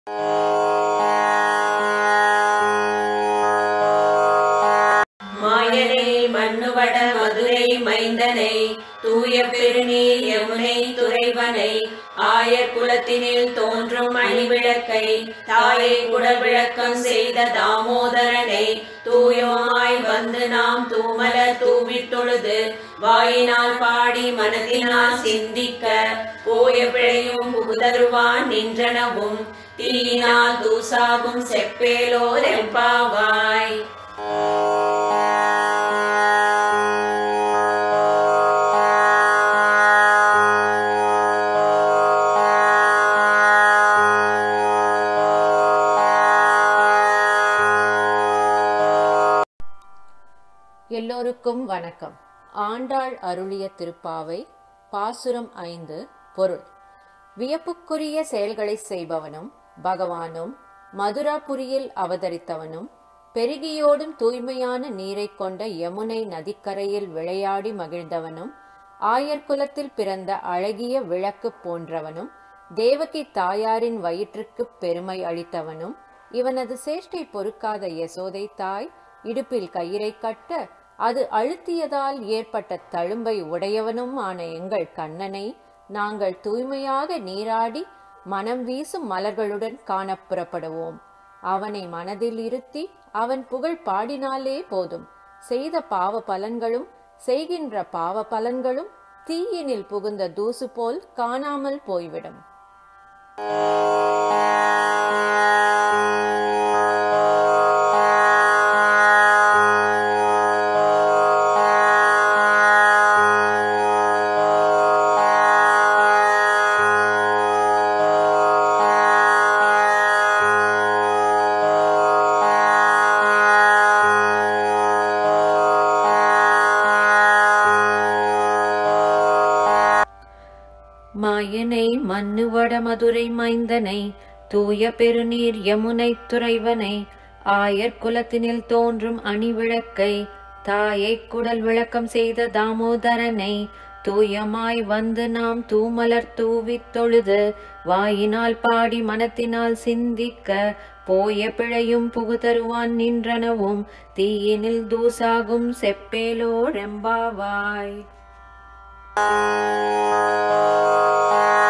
மாயனை மண்ணுவட மதுரை மைந்தனை தூய பெருநீர் யமுனை துறைவனை ஆயர் குலத்தினில் தோன்றும் அணிவிளக்கை தாயை குடல் விளக்கம் செய்த தாமோதரனை தூயமாய் வந்து நாம் தூமல தூவித் தொழுது வாயினால் பாடி மனதினால் சிந்திக்க போய பிழையும் புகுதருவான் நின்றனவும் தீயினால் தூசாகும் செப்பேலோர் எம்பாவாய் எல்லோருக்கும் வணக்கம் ஆண்டாள் அருளிய திருப்பாவை பாசுரம் ஐந்து பொருள் வியப்புக்குரிய செயல்களை செய்பவனும் பகவானும் மதுராபுரியில் அவதரித்தவனும் பெருகியோடும் தூய்மையான நீரைக் கொண்ட யமுனை நதிக்கரையில் விளையாடி மகிழ்ந்தவனும் ஆயர் குலத்தில் பிறந்த அழகிய விளக்கு போன்றவனும் தேவகி தாயாரின் வயிற்றுக்குப் பெருமை அளித்தவனும் இவனது சேஷ்டை பொறுக்காத யசோதை தாய் இடுப்பில் கயிறை கட்ட அது அழுத்தியதால் ஏற்பட்ட தழும்பை உடையவனும் ஆன எங்கள் கண்ணனை நாங்கள் தூய்மையாக நீராடி மனம் வீசும் மலர்களுடன் காணப்புறப்படுவோம் அவனை மனதில் இருத்தி அவன் புகழ் பாடினாலே போதும் செய்த பாவ பலன்களும் செய்கின்ற பாவ பலன்களும் தீயினில் புகுந்த தூசு போல் காணாமல் போய்விடும் மாயனை மன்னுவட மதுரை மைந்தனை தூய பெருநீர் யமுனை துறைவனை ஆயர் குலத்தினில் தோன்றும் அணிவிளக்கை தாயை குடல் விளக்கம் செய்த தாமோதரனை தூயமாய் வந்து நாம் தூமலர் தூவித் தொழுது வாயினால் பாடி மனத்தினால் சிந்திக்க போய பிழையும் புகுதருவான் நின்றனவும் தீயினில் தூசாகும் செப்பேலோர் எம்பாவாய்